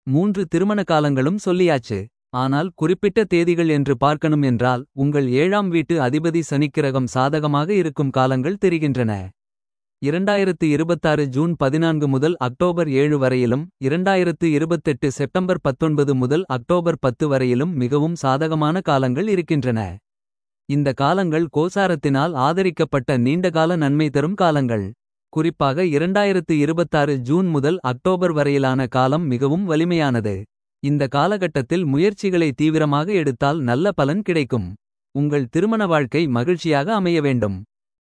மூன்று திருமண காலங்களும் சொல்லியாச்சு ஆனால் குறிப்பிட்ட தேதிகள் என்று பார்க்கணும் என்றால் உங்கள் ஏழாம் வீட்டு அதிபதி சனிக்கிரகம் சாதகமாக இருக்கும் காலங்கள் தெரிகின்றன இரண்டாயிரத்து இருபத்தாறு ஜூன் பதினான்கு முதல் அக்டோபர் ஏழு வரையிலும் இரண்டாயிரத்து இருபத்தெட்டு செப்டம்பர் பத்தொன்பது முதல் அக்டோபர் பத்து வரையிலும் மிகவும் சாதகமான காலங்கள் இருக்கின்றன இந்த காலங்கள் கோசாரத்தினால் ஆதரிக்கப்பட்ட நீண்டகால நன்மை தரும் காலங்கள் குறிப்பாக இரண்டாயிரத்து இருபத்தாறு ஜூன் முதல் அக்டோபர் வரையிலான காலம் மிகவும் வலிமையானது இந்த காலகட்டத்தில் முயற்சிகளை தீவிரமாக எடுத்தால் நல்ல பலன் கிடைக்கும் உங்கள் திருமண வாழ்க்கை மகிழ்ச்சியாக அமைய வேண்டும்